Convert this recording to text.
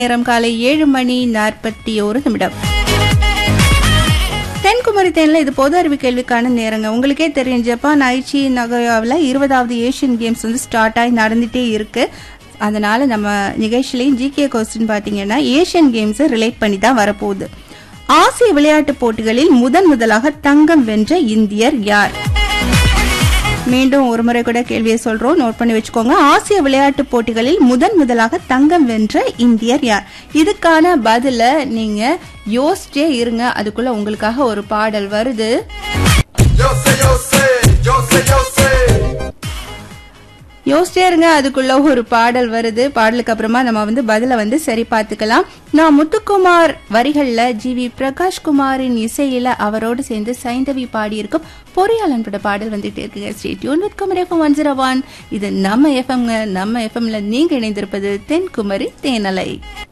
நேரம் காலை ஏழு மணி நாற்பத்தி ஒரு நிமிடம் தென்குமரி தேனில் இது பொது அறிவு கேள்விக்கான நேரங்க உங்களுக்கே தெரியும் ஜப்பான் ஐச்சி நகோயாவில் இருபதாவது ஏஷியன் கேம்ஸ் வந்து ஸ்டார்ட் ஆகி நடந்துட்டே இருக்கு அதனால நம்ம நிகழ்ச்சியிலையும் ஜிகே கொஸ்டின் பார்த்தீங்கன்னா ஏஷியன் கேம்ஸை ரிலேட் பண்ணி தான் வரப்போகுது ஆசிய விளையாட்டுப் போட்டிகளில் முதன் முதலாக தங்கம் வென்ற இந்தியர் யார் மீண்டும் ஒரு முறை கூட கேள்வியை சொல்றோம் நோட் பண்ணி வச்சுக்கோங்க ஆசிய விளையாட்டுப் போட்டிகளில் முதன் முதலாக தங்கம் வென்ற இந்தியர் யார் இதுக்கான பதில நீங்க யோசிச்சே இருங்க அதுக்குள்ள உங்களுக்காக ஒரு பாடல் வருது Yo sé, yo sé, yo sé, yo sé. யோசிச்சே இருங்க அதுக்குள்ள ஒரு பாடல் வருது பாடலுக்கு அப்புறமா நம்ம வந்து பதில வந்து சரி பார்த்துக்கலாம் நான் முத்துக்குமார் வரிகள்ல ஜி வி பிரகாஷ் குமாரின் இசையில அவரோடு சேர்ந்து சைந்தவி பாடியிருக்கும் பொறியாளன் பட பாடல் வந்துட்டு இருக்குங்க stay tune with Kumari FM one zero one இது நம்ம எஃப்எம்ங்க நம்ம எஃப்எம்ல நீங்க இணைந்திருப்பது தென்குமரி தேனலை